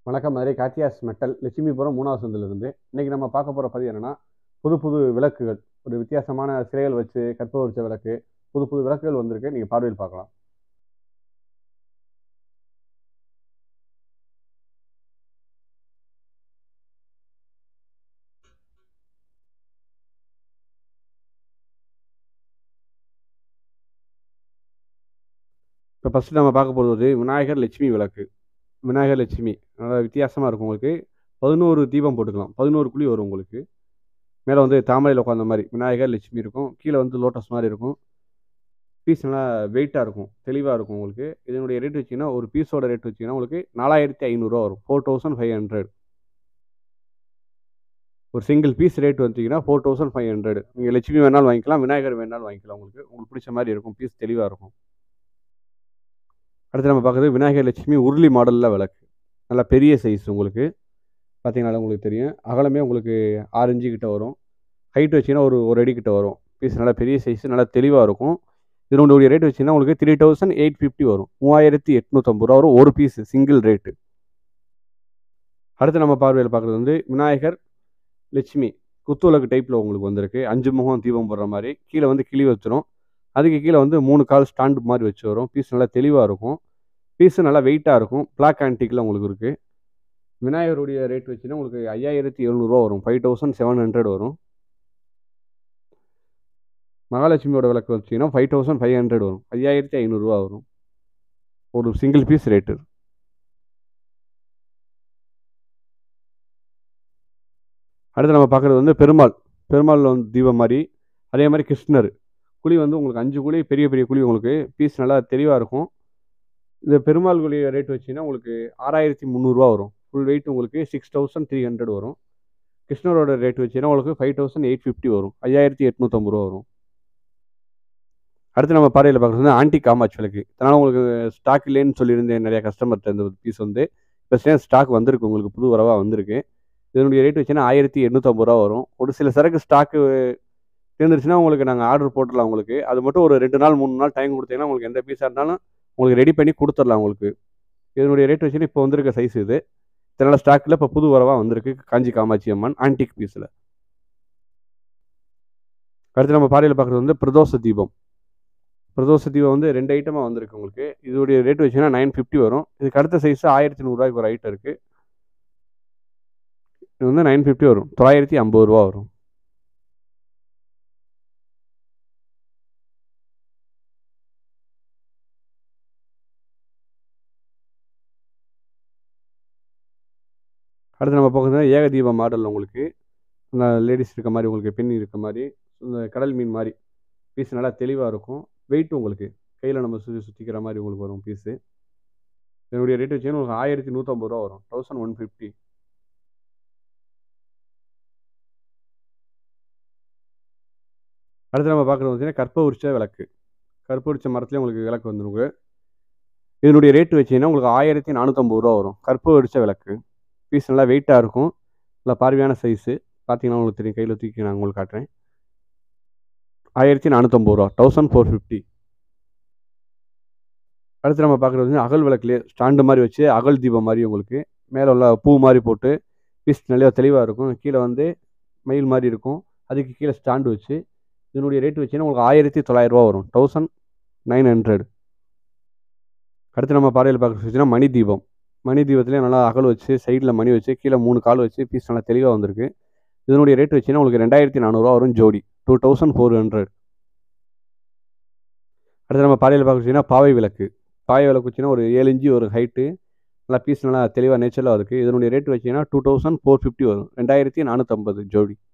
வணக்கம் மதுரை காத்தியாஸ் மெட்டல் லட்சுமிபுரம் மூணாவது சந்திலிருந்து இன்னைக்கு நம்ம பார்க்க போகிற பதிவு என்னன்னா புது புது விளக்குகள் ஒரு வித்தியாசமான சிலைகள் வச்சு கற்பூர வச்ச விளக்கு புது புது விளக்குகள் வந்திருக்கு நீங்கள் பார்வையில் பார்க்கலாம் இப்போ ஃபஸ்ட்டு நம்ம பார்க்க போகிறது ஒரு விநாயகர் லட்சுமி விளக்கு விநாயகர் லட்சுமி நல்லா வித்தியாசமாக இருக்கும் உங்களுக்கு பதினோரு தீபம் போட்டுக்கலாம் பதினோரு குழி வரும் உங்களுக்கு மேலே வந்து தாமரையில் உட்காந்த மாதிரி விநாயகர் லட்சுமி இருக்கும் கீழே வந்து லோட்டஸ் மாதிரி இருக்கும் பீஸ் நல்லா வெயிட்டாக இருக்கும் தெளிவாக இருக்கும் உங்களுக்கு இதனுடைய ரேட் வச்சிங்கன்னா ஒரு பீஸோட ரேட் வச்சிங்கன்னா உங்களுக்கு நாலாயிரத்தி ஐநூறுரூவா வரும் ஃபோர் தௌசண்ட் ஃபைவ் ஹண்ட்ரட் ஒரு சிங்கிள் பீஸ் ரேட் வந்தீங்கன்னா ஃபோர் தௌசண்ட் ஃபைவ் ஹண்ட்ரட் நீங்கள் லட்சுமி வேணாலும் வாங்கிக்கலாம் விநாயகர் வேணாலும் வாங்கிக்கலாம் உங்களுக்கு உங்களுக்கு பிடிச்ச மாதிரி இருக்கும் பீஸ் தெளிவாக இருக்கும் அடுத்து நம்ம பார்க்குறது விநாயகர் லட்சுமி உருளி மாடலில் விளக்கு நல்லா பெரிய சைஸ் உங்களுக்கு பார்த்தீங்கனால உங்களுக்கு தெரியும் அகலமே உங்களுக்கு ஆறு இன்ச்சு கிட்ட வரும் ஹைட் வச்சிங்கன்னா ஒரு ஒரு அடி கிட்ட வரும் பீஸ் நல்லா பெரிய சைஸ் நல்லா தெளிவாக இருக்கும் இதனுடைய ரேட் வச்சிங்கன்னா உங்களுக்கு த்ரீ தௌசண்ட் எயிட் ஃபிஃப்டி வரும் மூவாயிரத்தி எட்நூற்றம்பது ரூபா வரும் ஒரு பீஸ் சிங்கிள் ரேட்டு அடுத்து நம்ம பார்வையில் பார்க்குறது வந்து விநாயகர் லட்சுமி குத்துவிளக்கு டைப்பில் உங்களுக்கு வந்திருக்கு அஞ்சு முகம் தீபம் போடுற மாதிரி கீழே வந்து கிளி வச்சிரும் அதுக்கு கீழே வந்து மூணு கால் ஸ்டாண்டு மாதிரி வச்சு வரும் பீஸ் நல்லா தெளிவாக இருக்கும் பீஸு நல்லா வெயிட்டாக இருக்கும் பிளாக் ஆன்டிக்கில் உங்களுக்கு இருக்குது விநாயகருடைய ரேட் வச்சுன்னா உங்களுக்கு ஐயாயிரத்தி எழுநூறுவா வரும் ஃபைவ் தௌசண்ட் செவன் ஹண்ட்ரட் வரும் மகாலட்சுமியோட விளக்கு வச்சிங்கன்னா ஃபைவ் தௌசண்ட் ஃபைவ் ஹண்ட்ரட் வரும் ஐயாயிரத்தி ஐநூறுரூவா வரும் ஒரு சிங்கிள் பீஸ் ரேட்டு அடுத்து நம்ம பார்க்குறது வந்து பெருமாள் பெருமாள் வந்து தீபம் மாதிரி அதே மாதிரி கிருஷ்ணர் குழி வந்து உங்களுக்கு அஞ்சு குழி பெரிய பெரிய குழி உங்களுக்கு பீஸ் நல்லா தெளிவாக இருக்கும் இந்த பெருமாள் குழி ரேட் வச்சிங்கன்னா உங்களுக்கு ஆறாயிரத்தி முந்நூறுரூவா வரும் ஃபுல் வெயிட் உங்களுக்கு சிக்ஸ் தௌசண்ட் த்ரீ ஹண்ட்ரட் வரும் கிருஷ்ணரோட ரேட் வச்சிங்கன்னா உங்களுக்கு ஃபைவ் தௌசண்ட் எயிட் ஃபிஃப்டி வரும் ஐயாயிரத்தி எட்நூற்றம்பது ரூபா வரும் அடுத்து நம்ம பாறையில் பார்க்குறது வந்து ஆன்டி காமாட்சி விளக்கு இதனால் உங்களுக்கு ஸ்டாக் இல்லைன்னு சொல்லியிருந்தேன் நிறைய கஸ்டமர்கிட்ட இந்த பீஸ் வந்து இப்போ ஸ்டாக் வந்திருக்கு உங்களுக்கு புது வரவாக வந்திருக்கு இதனுடைய ரேட் வச்சுன்னா ஆயிரத்தி எண்ணூற்றம்பது ரூபா வரும் ஒரு சில சரக்கு ஸ்டாக்கு தேர்ந்துருச்சுன்னா உங்களுக்கு நாங்கள் ஆர்டர் போட்டுடலாம் உங்களுக்கு அது மட்டும் ஒரு ரெண்டு நாள் மூணு நாள் டைம் கொடுத்தீங்கன்னா உங்களுக்கு எந்த பீஸாக இருந்தாலும் உங்களுக்கு ரெடி பண்ணி கொடுத்துடலாம் உங்களுக்கு இதனுடைய ரேட் வச்சுன்னா இப்போ வந்திருக்க சைஸ் இது இதனால் ஸ்டாக்கில் இப்போ புது வரவாக வந்திருக்கு காஞ்சி காமாட்சி அம்மன் ஆன்டிக் பீஸில் அடுத்து நம்ம பாறையில் பார்க்குறது வந்து பிரதோஷ தீபம் பிரதோஷ தீபம் வந்து ரெண்டு ஐட்டமாக வந்திருக்கு உங்களுக்கு இதோடைய ரேட் வச்சுன்னா நைன் ஃபிஃப்டி வரும் இதுக்கு அடுத்த சைஸ் ஆயிரத்தி நூறுரூவாய்க்கு ஒரு ஐட்டம் இருக்குது இது வந்து நைன் ஃபிஃப்டி வரும் தொள்ளாயிரத்தி ஐம்பது ரூபா வரும் அடுத்து நம்ம பார்க்குறது ஏக தீபம் மாடல் உங்களுக்கு அந்த லேடிஸ் இருக்க மாதிரி உங்களுக்கு பெண் இருக்க மாதிரி இந்த கடல் மீன் மாதிரி பீஸ் நல்லா தெளிவாக இருக்கும் வெயிட் உங்களுக்கு கையில் நம்ம சுற்றி சுற்றிக்கிற மாதிரி உங்களுக்கு வரும் பீஸு இதனுடைய ரேட் வச்சுன்னா உங்களுக்கு ஆயிரத்தி நூற்றம்பது ரூபா வரும் தௌசண்ட் ஒன் ஃபிஃப்டி அடுத்து நம்ம பார்க்குறது பார்த்தீங்கன்னா கற்ப உரிச்ச விளக்கு கற்ப உரிச்ச மரத்துலேயே உங்களுக்கு விளக்கு வந்துருங்க இதனுடைய ரேட்டு வச்சிங்கன்னா உங்களுக்கு ஆயிரத்தி நானூற்றம்பது ரூபா வரும் கற்ப உரிச்ச விளக்கு பீஸ் நல்லா வெயிட்டாக இருக்கும் நல்லா பார்வையான சைஸு பார்த்தீங்கன்னா உங்களுக்கு தெரியும் கையில் தூக்கி நான் உங்களுக்கு காட்டுறேன் ஆயிரத்தி நானூற்றம்பது ரூபா தௌசண்ட் ஃபோர் ஃபிஃப்டி அடுத்து நம்ம பார்க்குறது வந்து அகல் விளக்குலேயே ஸ்டாண்டு மாதிரி வச்சு அகல் தீபம் மாதிரி உங்களுக்கு மேலே உள்ள பூ மாதிரி போட்டு பீஸ் நல்லா தெளிவாக இருக்கும் கீழே வந்து மயில் மாதிரி இருக்கும் அதுக்கு கீழே ஸ்டாண்டு வச்சு இதனுடைய ரேட் வச்சுன்னா உங்களுக்கு ஆயிரத்தி தொள்ளாயிரரூவா வரும் தௌசண்ட் நைன் ஹண்ட்ரட் அடுத்து நம்ம பாறையில் பார்க்குறது வச்சுன்னா மணி தீபம் மணி தீபத்துலேயே நல்லா அகல் வச்சு சைடில் மணி வச்சு கீழே மூணு கால் வச்சு பீஸ் நல்லா தெளிவாக வந்திருக்கு இதனுடைய ரேட் வச்சுன்னா உங்களுக்கு ரெண்டாயிரத்தி நானூறுரூவா வரும் ஜோடி டூ தௌசண்ட் ஃபோர் ஹண்ட்ரட் அடுத்து நம்ம பாறையில் பார்க்க வச்சுன்னா பாவை விளக்கு பாவை விளக்கு வச்சுன்னா ஒரு ஏழு இன்ச்சு ஒரு ஹைட்டு நல்லா பீஸ் நல்லா தெளிவாக நேச்சரில் இருக்குது இதனுடைய ரேட் வச்சிங்கன்னா டூ தௌசண்ட் ஃபோர் ஃபிஃப்டி வரும் ரெண்டாயிரத்தி நானூற்றம்பது ஜோடி